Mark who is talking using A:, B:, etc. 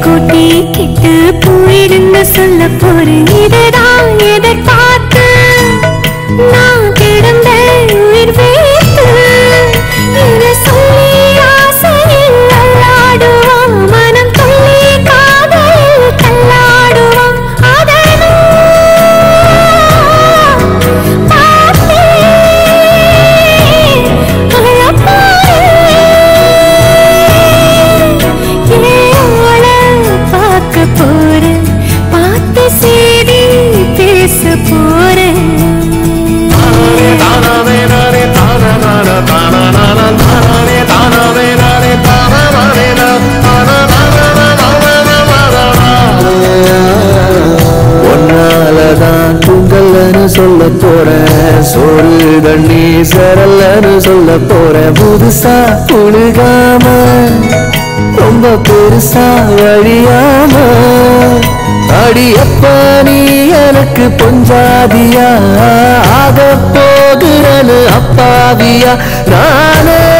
A: கூட்டிக்கிட்டு போயிருந்து சொல்ல போறேன் இதுதான் எதிர்பார்த்து நான் கிடந்த உயிர் வைத்து இதை சொல்லி ஆசையில் அல்லாடுவான் மனம் துள்ளி காதலில் தள்ளாடுவான் அதை நான் பார்த்தேன் பார்க்க போறேன் பார்த்து செய்தி பேச போறேன்
B: ஒன்னாலதான் தூங்கலன்னு சொல்ல போறேன் சோறு தண்ணி சரல்லன்னு சொல்ல போறேன் புதுசா புழுகாம ரொம்ப பெருசா வழியாம அடியப்ப நீ எனக்கு பொஞ்சாதியா ஆக போகிறனு அப்பாவியா நானே